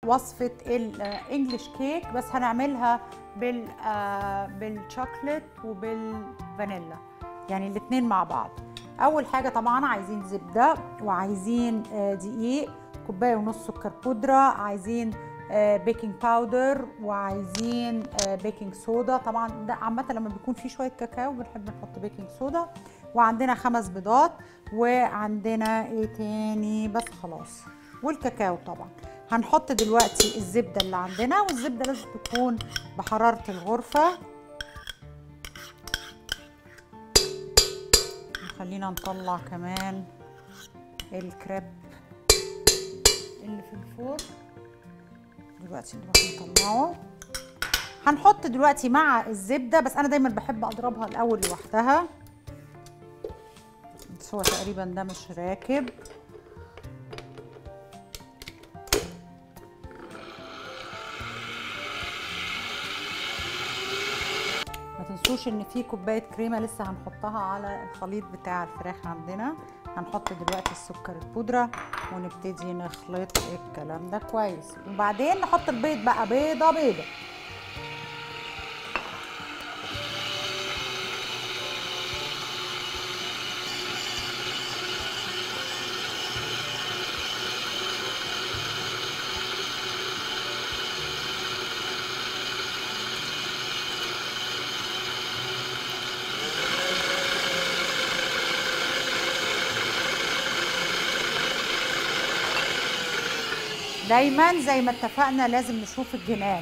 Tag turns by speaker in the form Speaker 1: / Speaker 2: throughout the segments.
Speaker 1: وصفه الانجليش كيك بس هنعملها بال آه، بالشوكليت وبالفانيلا يعني الاثنين مع بعض اول حاجه طبعا عايزين زبده وعايزين آه، دقيق كوبايه ونص سكر بودره عايزين آه، بيكنج باودر وعايزين آه، بيكنج صودا طبعا ده عامه لما بيكون فيه شويه كاكاو بنحب نحط بيكنج صودا وعندنا خمس بيضات وعندنا ايه تاني بس خلاص والكاكاو طبعا هنحط دلوقتي الزبده اللي عندنا والزبده لازم تكون بحراره الغرفه خلينا نطلع كمان الكريب اللي في الفرن دلوقتي نروح نطلعه هنحط دلوقتي مع الزبده بس انا دايما بحب اضربها الاول لوحدها بس هو تقريبا ده مش راكب ما تنسوش ان في كوبايه كريمه لسه هنحطها على الخليط بتاع الفراخ عندنا هنحط دلوقتي السكر البودره ونبتدي نخلط الكلام ده كويس وبعدين نحط البيض بقى بيضه بيضه دايما زي ما اتفقنا لازم نشوف الجنان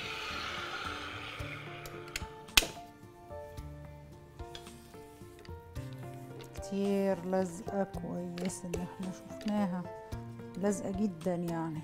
Speaker 1: كتير لازقة كويس ان احنا شفناها لازقة جدا يعني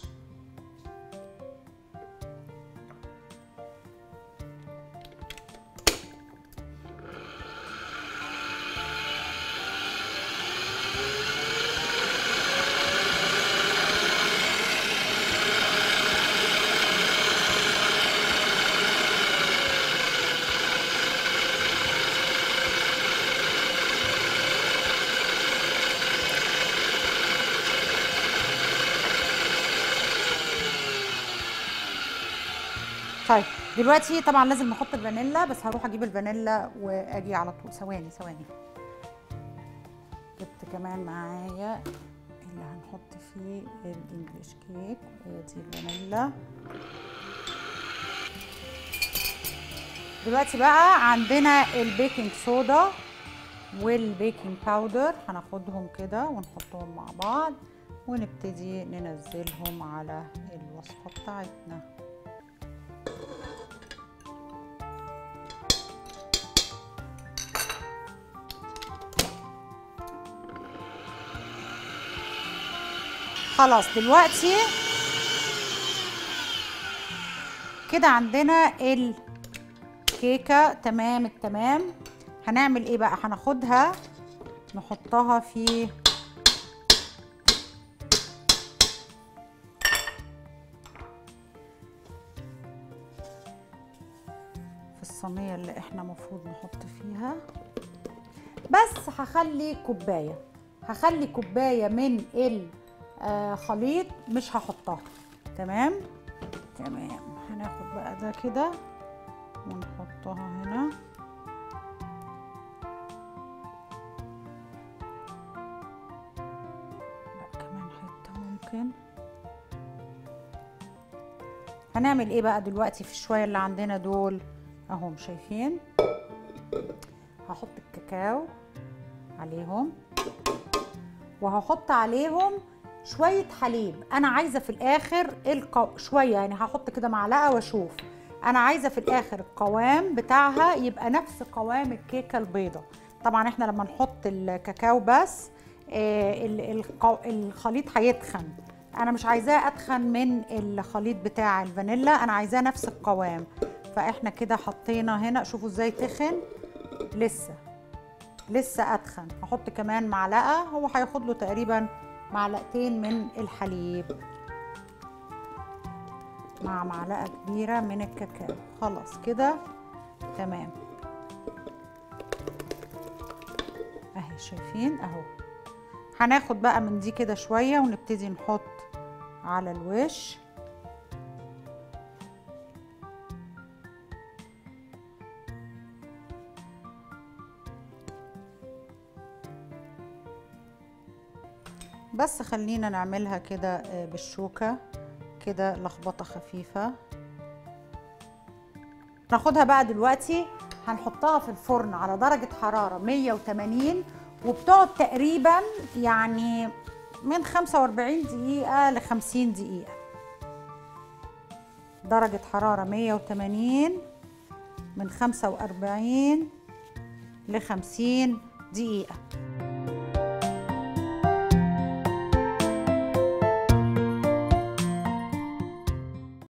Speaker 1: طيب دلوقتي طبعا لازم نحط الفانيلا بس هروح اجيب الفانيلا واجي على طول ثواني ثواني جبت كمان معايا اللي هنحط فيه الانجليش كيك ودي الفانيلا دلوقتي بقى عندنا البيكنج صودا والبيكنج باودر هناخدهم كده ونحطهم مع بعض ونبتدي ننزلهم على الوصفة بتاعتنا خلاص دلوقتي كده عندنا الكيكة تمام التمام هنعمل ايه بقى هناخدها نحطها في في الصينية اللي احنا مفروض نحط فيها بس هخلي كوباية هخلي كوباية من الخليط مش هحطها تمام تمام هناخد بقى ده كده ونحطها هنا لا كمان حتة ممكن هنعمل ايه بقى دلوقتي في الشوية اللي عندنا دول اهم شايفين هحط الكاكاو عليهم وهحط عليهم شوية حليب أنا عايزة في الآخر القو... شوية يعني هحط كده معلقة وأشوف أنا عايزة في الآخر القوام بتاعها يبقى نفس قوام الكيكة البيضة طبعا احنا لما نحط الكاكاو بس آه ال- القو... الخليط هيتخن أنا مش عايزاه أتخن من الخليط بتاع الفانيلا أنا عايزاه نفس القوام فاحنا كده حطينا هنا شوفوا ازاي تخن لسه لسه اتخن هحط كمان معلقه هو هياخد له تقريبا معلقتين من الحليب مع معلقه كبيره من الكاكاو خلاص كده تمام اهي شايفين اهو هناخد بقى من دي كده شويه ونبتدي نحط على الوش بس خلينا نعملها كده آه، بالشوكة كده لخبطة خفيفة ناخدها بقى دلوقتي هنحطها في الفرن على درجة حرارة 180 وبتقعد تقريبا يعني من 45 دقيقة ل 50 دقيقة درجة حرارة 180 من 45 ل 50 دقيقة